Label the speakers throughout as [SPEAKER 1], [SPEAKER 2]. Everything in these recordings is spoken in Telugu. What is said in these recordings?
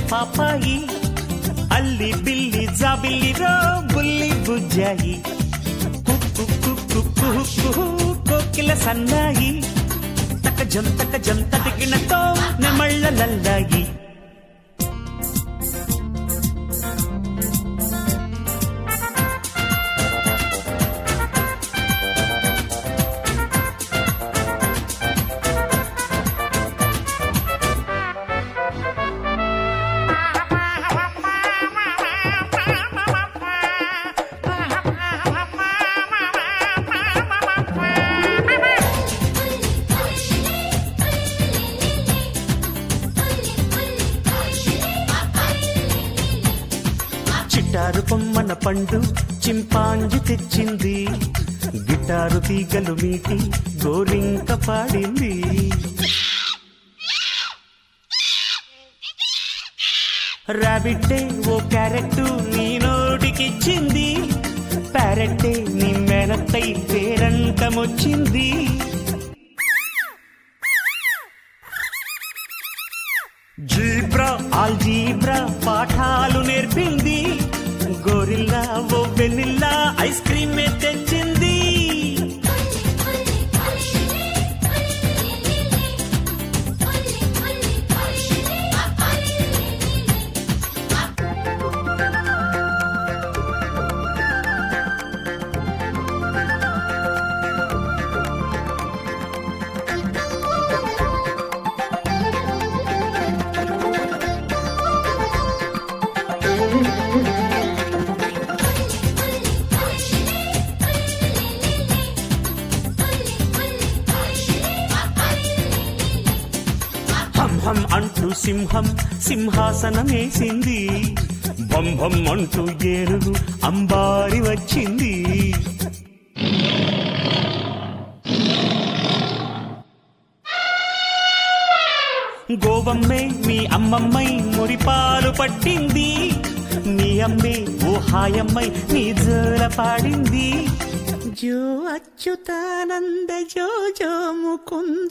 [SPEAKER 1] పాపాయి అల్లి బిల్లి జాబిల్లి రో బుల్లి బుజ్జాయి కుక్కు కుక్కు కుహు కోకిల సన్నాయి తక జం తక జం తటికినతో నెమళ్ళ లల్లాయి చిటారు పొమ్మన పండు చింపాంజి తెచ్చింది గిటారు తీగలు మీటి గోరింక పాడింది రాబిట్టే ఓ క్యారెట్ నీ నోటికిచ్చింది ప్యారెట్టే నీ మేనత్తై పేరంటమొచ్చింది జీబ్రా ఆల్జీబ్రా పాఠాలు నేర్పింది గోరిల్లా ఓ వెనిల్లా ఐస్ క్రీమ్ తెచ్చింది హం హం అంటూ సింహం సింహాసనమేసింది భం భం అంటూ ఏనుగు అంబారి వచ్చింది గోవమ్మే మీ అమ్మమ్మై మురిపాలు పట్టింది నీ అమ్మే ఓ హాయమ్మై నీ జోల పాడింది జో అచ్యుతానంద జో జో ముకుంద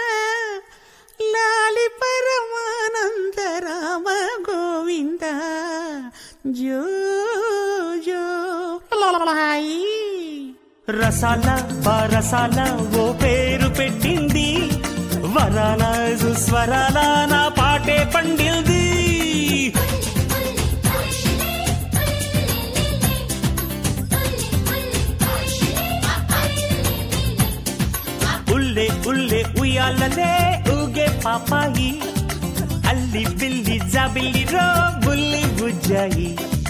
[SPEAKER 1] లాలి పరమానంద రామ గోవింద జో జో లలలలహాయి. రసాల బారసాల ఓ పేరు పెట్టింది వరాల సుస్వరాల నా పాటే పండింది ఉల్లే ఉల్లే ఉయ్యాలలే ఊగే పాపాయి అల్లి బిల్లి జాబిల్లి రో బుల్లి బుజ్జాయి